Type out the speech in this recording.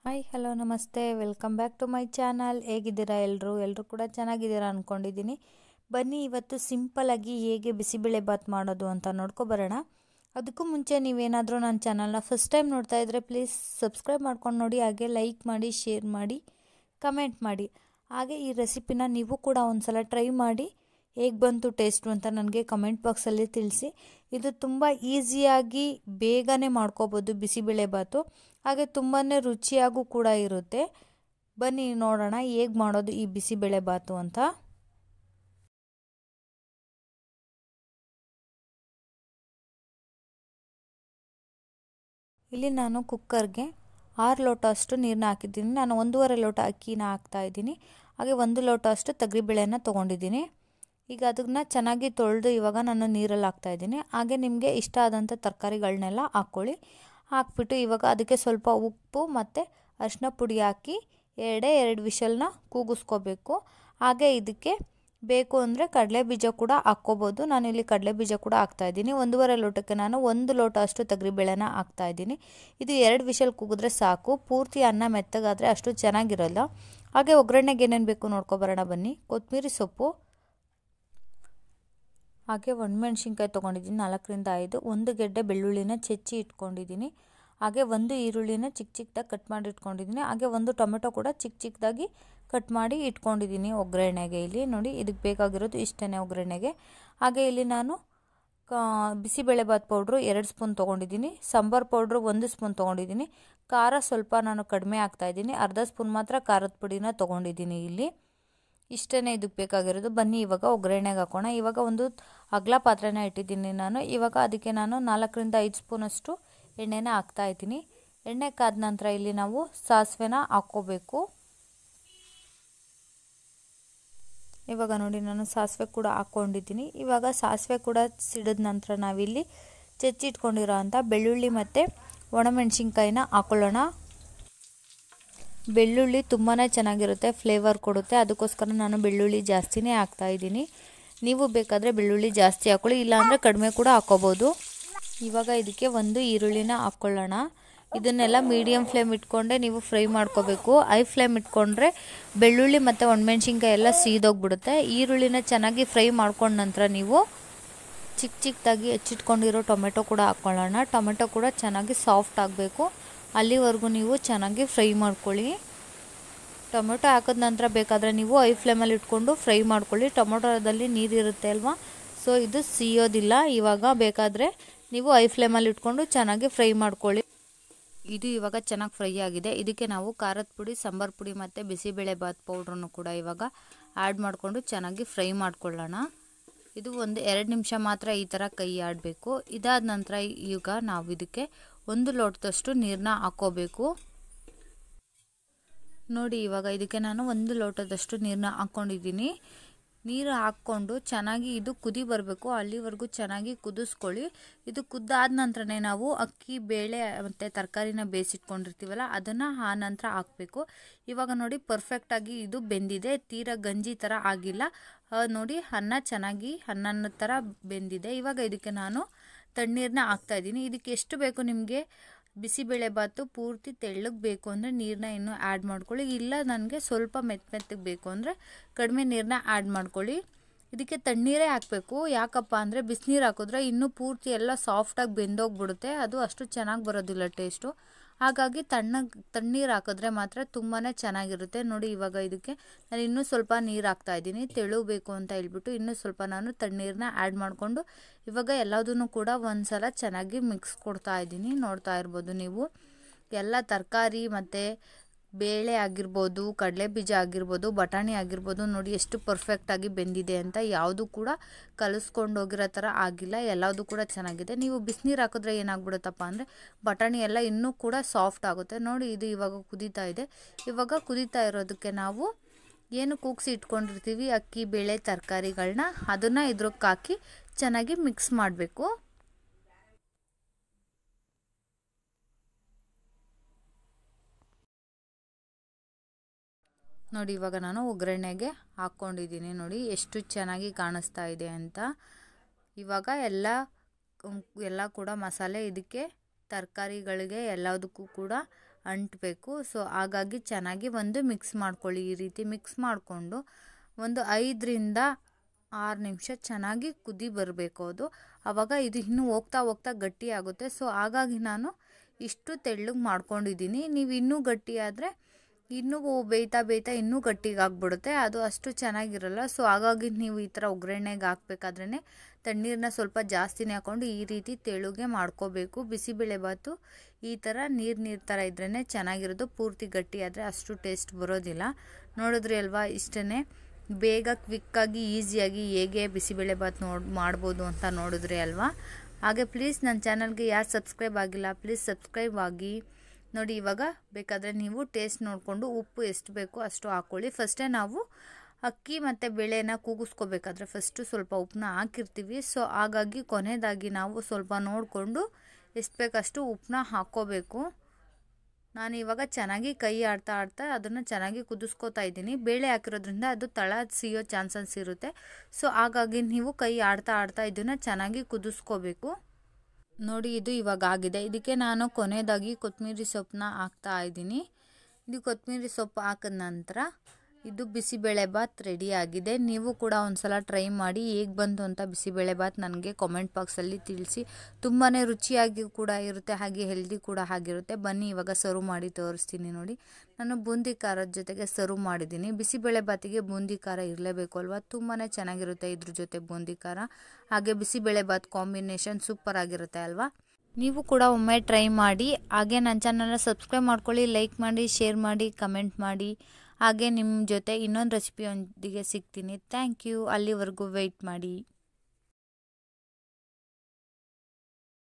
hi hello namaste welcome back to my channel ಹೇಗಿದ್ದೀರಾ ಎಲ್ಲರೂ ಎಲ್ಲರೂ ಕೂಡ ಚೆನ್ನಾಗಿದ್ದೀರಾ ಅಂದ್ಕೊಂಡಿದ್ದೀನಿ ಬನ್ನಿ ಇವತ್ತು ಸಿಂಪಲಾಗಿ ಹೇಗೆ ಬಿಸಿಬೇಳೆ ಬಾತ್ ಮಾಡೋದು ಅಂತ ನೋಡ್ಕೊಬರೋಣ ಅದಕ್ಕೂ ಮುಂಚೆ ನೀವೇನಾದರೂ ನನ್ನ ಚಾನಲ್ನ ಫಸ್ಟ್ ಟೈಮ್ ನೋಡ್ತಾ ಇದ್ದರೆ ಪ್ಲೀಸ್ ಸಬ್ಸ್ಕ್ರೈಬ್ ಮಾಡ್ಕೊಂಡು ನೋಡಿ ಹಾಗೆ ಲೈಕ್ ಮಾಡಿ ಶೇರ್ ಮಾಡಿ ಕಮೆಂಟ್ ಮಾಡಿ ಹಾಗೆ ಈ ರೆಸಿಪಿನ ನೀವು ಕೂಡ ಒಂದು ಸಲ ಟ್ರೈ ಮಾಡಿ ಹೇಗೆ ಬಂತು ಟೇಸ್ಟು ಅಂತ ನನಗೆ ಕಮೆಂಟ್ ಬಾಕ್ಸಲ್ಲಿ ತಿಳಿಸಿ ಇದು ತುಂಬ ಈಸಿಯಾಗಿ ಬೇಗನೆ ಮಾಡ್ಕೋಬೋದು ಬಿಸಿಬೇಳೆ ಬಾತು ಹಾಗೆ ತುಂಬಾ ರುಚಿಯಾಗೂ ಕೂಡ ಇರುತ್ತೆ ಬನ್ನಿ ನೋಡೋಣ ಹೇಗೆ ಮಾಡೋದು ಈ ಬಿಸಿಬೇಳೆ ಬಾತು ಅಂತ ಇಲ್ಲಿ ನಾನು ಕುಕ್ಕರ್ಗೆ ಆರು ಲೋಟ ಅಷ್ಟು ನೀರನ್ನ ಹಾಕಿದ್ದೀನಿ ನಾನು ಒಂದೂವರೆ ಲೋಟ ಅಕ್ಕಿನ ಹಾಕ್ತಾ ಇದ್ದೀನಿ ಹಾಗೆ ಒಂದು ಲೋಟ ಅಷ್ಟು ತೊಗರಿಬೇಳೆನ ತೊಗೊಂಡಿದ್ದೀನಿ ಈಗ ಅದನ್ನ ಚೆನ್ನಾಗಿ ತೊಳೆದು ಇವಾಗ ನಾನು ನೀರಲ್ಲಿ ಹಾಕ್ತಾಯಿದ್ದೀನಿ ಹಾಗೆ ನಿಮಗೆ ಇಷ್ಟ ಆದಂಥ ತರಕಾರಿಗಳನ್ನೆಲ್ಲ ಹಾಕ್ಕೊಳ್ಳಿ ಹಾಕ್ಬಿಟ್ಟು ಇವಾಗ ಅದಕ್ಕೆ ಸ್ವಲ್ಪ ಉಪ್ಪು ಮತ್ತು ಅರಿಶಿನ ಪುಡಿ ಹಾಕಿ ಎರಡೇ ಎರಡು ವಿಷಲ್ನ ಕೂಗಿಸ್ಕೋಬೇಕು ಹಾಗೆ ಇದಕ್ಕೆ ಬೇಕು ಅಂದರೆ ಕಡಲೆ ಬೀಜ ಕೂಡ ಹಾಕ್ಕೋಬೋದು ನಾನಿಲ್ಲಿ ಕಡಲೆ ಬೀಜ ಕೂಡ ಹಾಕ್ತಾಯಿದ್ದೀನಿ ಒಂದೂವರೆ ಲೋಟಕ್ಕೆ ನಾನು ಒಂದು ಲೋಟ ಅಷ್ಟು ತೊಗರಿಬೇಳೆನ ಹಾಕ್ತಾಯಿದ್ದೀನಿ ಇದು ಎರಡು ವಿಷಲ್ ಕೂಗಿದ್ರೆ ಸಾಕು ಪೂರ್ತಿ ಅನ್ನ ಮೆತ್ತಗಾದರೆ ಅಷ್ಟು ಚೆನ್ನಾಗಿರಲ್ಲ ಹಾಗೆ ಒಗ್ಗರಣೆಗೆ ಏನೇನು ಬೇಕು ನೋಡ್ಕೊಬರೋಣ ಬನ್ನಿ ಕೊತ್ತಂಬರಿ ಸೊಪ್ಪು ಹಾಗೆ ಒಣಮೆಣ್ಸಿನ್ಕಾಯಿ ತೊಗೊಂಡಿದ್ದೀನಿ ನಾಲ್ಕರಿಂದ ಐದು ಒಂದು ಗೆಡ್ಡೆ ಬೆಳ್ಳುಳ್ಳಿನ ಚೆಚ್ಚಿ ಇಟ್ಕೊಂಡಿದ್ದೀನಿ ಹಾಗೆ ಒಂದು ಈರುಳ್ಳಿನ ಚಿಕ್ಕ ಚಿಕ್ಕದಾಗಿ ಕಟ್ ಮಾಡಿ ಇಟ್ಕೊಂಡಿದ್ದೀನಿ ಹಾಗೆ ಒಂದು ಟೊಮೆಟೊ ಕೂಡ ಚಿಕ್ಕ ಚಿಕ್ಕದಾಗಿ ಕಟ್ ಮಾಡಿ ಇಟ್ಕೊಂಡಿದ್ದೀನಿ ಒಗ್ಗರಣೆಗೆ ಇಲ್ಲಿ ನೋಡಿ ಇದಕ್ಕೆ ಬೇಕಾಗಿರೋದು ಇಷ್ಟೇ ಒಗ್ಗರಣೆಗೆ ಹಾಗೆ ಇಲ್ಲಿ ನಾನು ಬಿಸಿಬೇಳೆಬಾತ್ ಪೌಡ್ರು ಎರಡು ಸ್ಪೂನ್ ತೊಗೊಂಡಿದ್ದೀನಿ ಸಾಂಬಾರು ಪೌಡ್ರು ಒಂದು ಸ್ಪೂನ್ ತೊಗೊಂಡಿದ್ದೀನಿ ಖಾರ ಸ್ವಲ್ಪ ನಾನು ಕಡಿಮೆ ಹಾಕ್ತಾಯಿದ್ದೀನಿ ಅರ್ಧ ಸ್ಪೂನ್ ಮಾತ್ರ ಖಾರದ ಪುಡಿನ ತೊಗೊಂಡಿದ್ದೀನಿ ಇಲ್ಲಿ ಇಷ್ಟೇ ಇದಕ್ಕೆ ಬೇಕಾಗಿರೋದು ಬನ್ನಿ ಇವಾಗ ಒಗ್ಗರಣೆಗೆ ಹಾಕೋಣ ಇವಾಗ ಒಂದು ಅಗ್ಲ ಪಾತ್ರೆನ ಇಟ್ಟಿದ್ದೀನಿ ನಾನು ಇವಾಗ ಅದಕ್ಕೆ ನಾನು ನಾಲ್ಕರಿಂದ ಐದು ಸ್ಪೂನಷ್ಟು ಎಣ್ಣೆನ ಹಾಕ್ತಾ ಇದ್ದೀನಿ ಎಣ್ಣೆ ಕಾದ ನಂತರ ಇಲ್ಲಿ ನಾವು ಸಾಸಿವೆನ ಹಾಕ್ಕೋಬೇಕು ಇವಾಗ ನೋಡಿ ನಾನು ಸಾಸಿವೆ ಕೂಡ ಹಾಕ್ಕೊಂಡಿದ್ದೀನಿ ಇವಾಗ ಸಾಸಿವೆ ಕೂಡ ಸಿಡಿದ ನಂತರ ನಾವಿಲ್ಲಿ ಚೆಚ್ಚಿಟ್ಕೊಂಡಿರೋ ಅಂಥ ಬೆಳ್ಳುಳ್ಳಿ ಮತ್ತು ಒಣಮೆಣ್ಸಿನ್ಕಾಯಿನ ಹಾಕ್ಕೊಳ್ಳೋಣ ಬೆಳ್ಳುಳ್ಳಿ ತುಂಬಾ ಚೆನ್ನಾಗಿರುತ್ತೆ ಫ್ಲೇವರ್ ಕೊಡುತ್ತೆ ಅದಕ್ಕೋಸ್ಕರ ನಾನು ಬೆಳ್ಳುಳ್ಳಿ ಜಾಸ್ತಿನೇ ಹಾಕ್ತಾಯಿದ್ದೀನಿ ನೀವು ಬೇಕಾದರೆ ಬೆಳ್ಳುಳ್ಳಿ ಜಾಸ್ತಿ ಹಾಕ್ಕೊಳ್ಳಿ ಇಲ್ಲಾಂದರೆ ಕಡಿಮೆ ಕೂಡ ಹಾಕ್ಕೋಬೋದು ಇವಾಗ ಇದಕ್ಕೆ ಒಂದು ಈರುಳ್ಳಿನ ಹಾಕ್ಕೊಳ್ಳೋಣ ಇದನ್ನೆಲ್ಲ ಮೀಡಿಯಮ್ ಫ್ಲೇಮ್ ಇಟ್ಕೊಂಡೆ ನೀವು ಫ್ರೈ ಮಾಡ್ಕೋಬೇಕು ಐ ಫ್ಲೇಮ್ ಇಟ್ಕೊಂಡ್ರೆ ಬೆಳ್ಳುಳ್ಳಿ ಮತ್ತು ಒಣಮೆಣ್ಸಿನ್ಕಾಯಿ ಎಲ್ಲ ಸೀದೋಗ್ಬಿಡುತ್ತೆ ಈರುಳ್ಳಿನ ಚೆನ್ನಾಗಿ ಫ್ರೈ ಮಾಡ್ಕೊಂಡ ನಂತರ ನೀವು ಚಿಕ್ಕ ಚಿಕ್ಕದಾಗಿ ಹೆಚ್ಚಿಟ್ಕೊಂಡಿರೋ ಟೊಮೆಟೊ ಕೂಡ ಹಾಕ್ಕೊಳ್ಳೋಣ ಟೊಮೆಟೊ ಕೂಡ ಚೆನ್ನಾಗಿ ಸಾಫ್ಟ್ ಆಗಬೇಕು ಅಲ್ಲಿವರೆಗೂ ನೀವು ಚೆನ್ನಾಗಿ ಫ್ರೈ ಮಾಡ್ಕೊಳ್ಳಿ ಟೊಮೆಟೊ ಹಾಕಿದ ನಂತರ ಬೇಕಾದರೆ ನೀವು ಐ ಫ್ಲೇಮಲ್ಲಿ ಇಟ್ಕೊಂಡು ಫ್ರೈ ಮಾಡ್ಕೊಳ್ಳಿ ಟೊಮೆಟೊದಲ್ಲಿ ನೀರಿರುತ್ತೆ ಅಲ್ವಾ ಸೊ ಇದು ಸಿಯೋದಿಲ್ಲ ಇವಾಗ ಬೇಕಾದರೆ ನೀವು ಐ ಫ್ಲೇಮಲ್ಲಿ ಇಟ್ಕೊಂಡು ಚೆನ್ನಾಗಿ ಫ್ರೈ ಮಾಡ್ಕೊಳ್ಳಿ ಇದು ಇವಾಗ ಚೆನ್ನಾಗಿ ಫ್ರೈ ಆಗಿದೆ ಇದಕ್ಕೆ ನಾವು ಖಾರದ ಪುಡಿ ಸಾಂಬಾರು ಪುಡಿ ಮತ್ತು ಬಿಸಿಬೇಳೆ ಬಾತ್ ಪೌಡ್ರನ್ನು ಕೂಡ ಇವಾಗ ಆ್ಯಡ್ ಮಾಡಿಕೊಂಡು ಚೆನ್ನಾಗಿ ಫ್ರೈ ಮಾಡ್ಕೊಳ್ಳೋಣ ಇದು ಒಂದು ಎರಡು ನಿಮಿಷ ಮಾತ್ರ ಈ ಥರ ಕೈ ಆಡಬೇಕು ಇದಾದ ನಂತರ ಈಗ ನಾವು ಇದಕ್ಕೆ ಒಂದು ಲೋಟದಷ್ಟು ನೀರನ್ನ ಹಾಕ್ಕೋಬೇಕು ನೋಡಿ ಇವಾಗ ಇದಕ್ಕೆ ನಾನು ಒಂದು ಲೋಟದಷ್ಟು ನೀರನ್ನ ಹಾಕ್ಕೊಂಡಿದ್ದೀನಿ ನೀರು ಹಾಕ್ಕೊಂಡು ಚೆನ್ನಾಗಿ ಇದು ಕುದಿ ಬರಬೇಕು ಅಲ್ಲಿವರೆಗೂ ಚೆನ್ನಾಗಿ ಕುದಿಸ್ಕೊಳ್ಳಿ ಇದು ಕುದ್ದಾದ ನಂತರನೇ ನಾವು ಅಕ್ಕಿ ಬೇಳೆ ಮತ್ತು ತರಕಾರಿನ ಬೇಯಿಸಿಟ್ಕೊಂಡಿರ್ತೀವಲ್ಲ ಅದನ್ನು ಆ ನಂತರ ಹಾಕಬೇಕು ಇವಾಗ ನೋಡಿ ಪರ್ಫೆಕ್ಟಾಗಿ ಇದು ಬೆಂದಿದೆ ತೀರಾ ಗಂಜಿ ಥರ ಆಗಿಲ್ಲ ನೋಡಿ ಅನ್ನ ಚೆನ್ನಾಗಿ ಅನ್ನನ ಥರ ಬೆಂದಿದೆ ಇವಾಗ ಇದಕ್ಕೆ ನಾನು ತಣ್ಣೀರನ್ನ ಹಾಕ್ತಾಯಿದ್ದೀನಿ ಇದಕ್ಕೆ ಎಷ್ಟು ಬೇಕು ನಿಮಗೆ ಬಿಸಿಬೇಳೆ ಬಾತು ಪೂರ್ತಿ ತೆಳ್ಳಗೆ ಬೇಕು ಅಂದರೆ ನೀರನ್ನ ಇನ್ನೂ ಆ್ಯಡ್ ಮಾಡ್ಕೊಳ್ಳಿ ಇಲ್ಲ ನನಗೆ ಸ್ವಲ್ಪ ಮೆತ್ತ ಮೆತ್ತಗೆ ಬೇಕು ಅಂದರೆ ಕಡಿಮೆ ನೀರನ್ನ ಆ್ಯಡ್ ಮಾಡ್ಕೊಳ್ಳಿ ಇದಕ್ಕೆ ತಣ್ಣೀರೇ ಹಾಕಬೇಕು ಯಾಕಪ್ಪ ಅಂದರೆ ಬಿಸಿನೀರು ಹಾಕಿದ್ರೆ ಇನ್ನೂ ಪೂರ್ತಿ ಎಲ್ಲ ಸಾಫ್ಟಾಗಿ ಬೆಂದೋಗ್ಬಿಡುತ್ತೆ ಅದು ಅಷ್ಟು ಚೆನ್ನಾಗಿ ಬರೋದಿಲ್ಲ ಟೇಸ್ಟು ಹಾಗಾಗಿ ತಣ್ಣಗೆ ತಣ್ಣೀರು ಹಾಕಿದ್ರೆ ಮಾತ್ರ ತುಂಬಾ ಚೆನ್ನಾಗಿರುತ್ತೆ ನೋಡಿ ಇವಾಗ ಇದಕ್ಕೆ ನಾನು ಇನ್ನೂ ಸ್ವಲ್ಪ ನೀರು ಹಾಕ್ತಾ ಇದ್ದೀನಿ ತೆಳು ಬೇಕು ಅಂತ ಹೇಳ್ಬಿಟ್ಟು ಇನ್ನೂ ಸ್ವಲ್ಪ ನಾನು ತಣ್ಣೀರನ್ನ ಆ್ಯಡ್ ಮಾಡಿಕೊಂಡು ಇವಾಗ ಎಲ್ಲದನ್ನು ಕೂಡ ಒಂದು ಸಲ ಚೆನ್ನಾಗಿ ಮಿಕ್ಸ್ ಕೊಡ್ತಾ ಇದ್ದೀನಿ ನೋಡ್ತಾ ಇರ್ಬೋದು ನೀವು ಎಲ್ಲ ತರಕಾರಿ ಮತ್ತು ಬೇಳೆ ಆಗಿರ್ಬೋದು ಕಡಲೆ ಬೀಜ ಆಗಿರ್ಬೋದು ಬಟಾಣಿ ಆಗಿರ್ಬೋದು ನೋಡಿ ಎಷ್ಟು ಪರ್ಫೆಕ್ಟಾಗಿ ಬೆಂದಿದೆ ಅಂತ ಯಾವುದು ಕೂಡ ಕಲಿಸ್ಕೊಂಡು ಹೋಗಿರೋ ಥರ ಆಗಿಲ್ಲ ಎಲ್ಲದೂ ಕೂಡ ಚೆನ್ನಾಗಿದೆ ನೀವು ಬಿಸಿನೀರು ಹಾಕಿದ್ರೆ ಏನಾಗ್ಬಿಡುತ್ತಪ್ಪ ಅಂದರೆ ಬಟಾಣಿ ಎಲ್ಲ ಇನ್ನೂ ಕೂಡ ಸಾಫ್ಟ್ ಆಗುತ್ತೆ ನೋಡಿ ಇದು ಇವಾಗ ಕುದೀತಾ ಇದೆ ಇವಾಗ ಕುದೀತಾ ಇರೋದಕ್ಕೆ ನಾವು ಏನು ಕೂಗಿಸಿ ಇಟ್ಕೊಂಡಿರ್ತೀವಿ ಅಕ್ಕಿ ಬೇಳೆ ತರಕಾರಿಗಳನ್ನ ಅದನ್ನು ಇದ್ರಕ್ಕೆ ಹಾಕಿ ಚೆನ್ನಾಗಿ ಮಿಕ್ಸ್ ಮಾಡಬೇಕು ನೋಡಿ ಇವಾಗ ನಾನು ಒಗ್ಗರಣೆಗೆ ಹಾಕ್ಕೊಂಡಿದ್ದೀನಿ ನೋಡಿ ಎಷ್ಟು ಚೆನ್ನಾಗಿ ಕಾಣಿಸ್ತಾ ಇದೆ ಅಂತ ಇವಾಗ ಎಲ್ಲ ಎಲ್ಲ ಕೂಡ ಮಸಾಲೆ ಇದಕ್ಕೆ ತರಕಾರಿಗಳಿಗೆ ಎಲ್ಲದಕ್ಕೂ ಕೂಡ ಅಂಟಬೇಕು ಸೊ ಹಾಗಾಗಿ ಚೆನ್ನಾಗಿ ಒಂದು ಮಿಕ್ಸ್ ಮಾಡ್ಕೊಳ್ಳಿ ಈ ರೀತಿ ಮಿಕ್ಸ್ ಮಾಡಿಕೊಂಡು ಒಂದು ಐದರಿಂದ ಆರು ನಿಮಿಷ ಚೆನ್ನಾಗಿ ಕುದಿ ಬರಬೇಕು ಅದು ಆವಾಗ ಇದು ಇನ್ನೂ ಹೋಗ್ತಾ ಹೋಗ್ತಾ ಗಟ್ಟಿ ಆಗುತ್ತೆ ಸೊ ಹಾಗಾಗಿ ನಾನು ಇಷ್ಟು ತೆಳ್ಳಗೆ ಮಾಡ್ಕೊಂಡಿದ್ದೀನಿ ನೀವು ಇನ್ನೂ ಗಟ್ಟಿ ಆದರೆ ಇನ್ನೂ ಬೇಯ್ತಾ ಬೇಯ್ತಾ ಇನ್ನೂ ಗಟ್ಟಿಗೆ ಆಗ್ಬಿಡುತ್ತೆ ಅದು ಅಷ್ಟು ಚೆನ್ನಾಗಿರಲ್ಲ ಸೊ ಹಾಗಾಗಿ ನೀವು ಈ ಥರ ಒಗ್ಗರಣೆಗೆ ಹಾಕ್ಬೇಕಾದ್ರೇ ತಣ್ಣೀರನ್ನ ಸ್ವಲ್ಪ ಜಾಸ್ತಿನೇ ಹಾಕ್ಕೊಂಡು ಈ ರೀತಿ ತೆಳುಗೆ ಮಾಡ್ಕೋಬೇಕು ಬಿಸಿಬೇಳೆಭಾತು ಈ ಥರ ನೀರು ನೀರು ಥರ ಇದ್ರೇ ಚೆನ್ನಾಗಿರೋದು ಪೂರ್ತಿ ಗಟ್ಟಿ ಆದರೆ ಅಷ್ಟು ಟೇಸ್ಟ್ ಬರೋದಿಲ್ಲ ನೋಡಿದ್ರಿ ಅಲ್ವಾ ಇಷ್ಟೇ ಬೇಗ ಕ್ವಿಕ್ಕಾಗಿ ಈಸಿಯಾಗಿ ಹೇಗೆ ಬಿಸಿಬೇಳೆಭಾತ್ ನೋಡಿ ಮಾಡ್ಬೋದು ಅಂತ ನೋಡಿದ್ರಿ ಅಲ್ವಾ ಹಾಗೆ ಪ್ಲೀಸ್ ನನ್ನ ಚಾನಲ್ಗೆ ಯಾರು ಸಬ್ಸ್ಕ್ರೈಬ್ ಆಗಿಲ್ಲ ಪ್ಲೀಸ್ ಸಬ್ಸ್ಕ್ರೈಬ್ ಆಗಿ ನೋಡಿ ಇವಾಗ ಬೇಕಾದರೆ ನೀವು ಟೇಸ್ಟ್ ನೋಡಿಕೊಂಡು ಉಪ್ಪು ಎಷ್ಟು ಬೇಕೋ ಅಷ್ಟು ಹಾಕ್ಕೊಳ್ಳಿ ಫಸ್ಟೇ ನಾವು ಅಕ್ಕಿ ಮತ್ತು ಬೇಳೆನ ಕೂಗಿಸ್ಕೋಬೇಕಾದ್ರೆ ಫಸ್ಟು ಸ್ವಲ್ಪ ಉಪ್ಪನ್ನ ಹಾಕಿರ್ತೀವಿ ಸೊ ಹಾಗಾಗಿ ಕೊನೆಯದಾಗಿ ನಾವು ಸ್ವಲ್ಪ ನೋಡಿಕೊಂಡು ಎಷ್ಟು ಬೇಕಷ್ಟು ಉಪ್ಪನ್ನ ಹಾಕ್ಕೋಬೇಕು ನಾನು ಇವಾಗ ಚೆನ್ನಾಗಿ ಕೈ ಆಡ್ತಾ ಆಡ್ತಾ ಅದನ್ನು ಚೆನ್ನಾಗಿ ಕುದಿಸ್ಕೋತಾ ಇದ್ದೀನಿ ಬೇಳೆ ಹಾಕಿರೋದ್ರಿಂದ ಅದು ತಳ ಸಿಯೋ ಚಾನ್ಸಸ್ ಇರುತ್ತೆ ಸೊ ಹಾಗಾಗಿ ನೀವು ಕೈ ಆಡ್ತಾ ಆಡ್ತಾ ಇದನ್ನು ಚೆನ್ನಾಗಿ ಕುದಿಸ್ಕೋಬೇಕು ನೋಡಿ ಇದು ಇವಾಗ ಆಗಿದೆ ಇದಕ್ಕೆ ನಾನು ಕೊನೆಯದಾಗಿ ಕೊತ್ತಂಬರಿ ಸೊಪ್ಪನ್ನ ಹಾಕ್ತಾ ಇದ್ದೀನಿ ಇದು ಕೊತ್ತಂಬರಿ ಸೊಪ್ಪು ಹಾಕಿದ ನಂತರ ಇದು ಬಿಸಿಬೇಳೆಭಾತ್ ರೆಡಿ ಆಗಿದೆ ನೀವು ಕೂಡ ಒಂದ್ಸಲ ಟ್ರೈ ಮಾಡಿ ಹೇಗೆ ಬಂತು ಅಂತ ಬಿಸಿಬೇಳೆಭಾತ್ ನನಗೆ ಕಾಮೆಂಟ್ ಬಾಕ್ಸಲ್ಲಿ ತಿಳಿಸಿ ತುಂಬಾ ರುಚಿಯಾಗಿ ಕೂಡ ಇರುತ್ತೆ ಹಾಗೆ ಹೆಲ್ದಿ ಕೂಡ ಆಗಿರುತ್ತೆ ಬನ್ನಿ ಇವಾಗ ಸರ್ವ್ ಮಾಡಿ ತೋರಿಸ್ತೀನಿ ನೋಡಿ ನಾನು ಬೂಂದಿ ಖಾರದ ಜೊತೆಗೆ ಸರ್ವ್ ಮಾಡಿದ್ದೀನಿ ಬಿಸಿಬೇಳೆಭಾತಿಗೆ ಬೂಂದಿ ಖಾರ ಇರಲೇಬೇಕು ಅಲ್ವಾ ತುಂಬಾ ಚೆನ್ನಾಗಿರುತ್ತೆ ಇದ್ರ ಜೊತೆ ಬೂಂದಿ ಖಾರ ಹಾಗೆ ಬಿಸಿಬೇಳೆಭಾತ್ ಕಾಂಬಿನೇಷನ್ ಸೂಪರ್ ಆಗಿರುತ್ತೆ ಅಲ್ವಾ ನೀವು ಕೂಡ ಒಮ್ಮೆ ಟ್ರೈ ಮಾಡಿ ಹಾಗೆ ನನ್ನ ಚಾನಲ್ನ ಸಬ್ಸ್ಕ್ರೈಬ್ ಮಾಡ್ಕೊಳ್ಳಿ ಲೈಕ್ ಮಾಡಿ ಶೇರ್ ಮಾಡಿ ಕಮೆಂಟ್ ಮಾಡಿ ಹಾಗೆ ನಿಮ್ಮ ಜೊತೆ ಇನ್ನೊಂದು ರೆಸಿಪಿಯೊಂದಿಗೆ ಸಿಗ್ತೀನಿ ಥ್ಯಾಂಕ್ ಯು ಅಲ್ಲಿವರೆಗೂ ವೆಯ್ಟ್ ಮಾಡಿ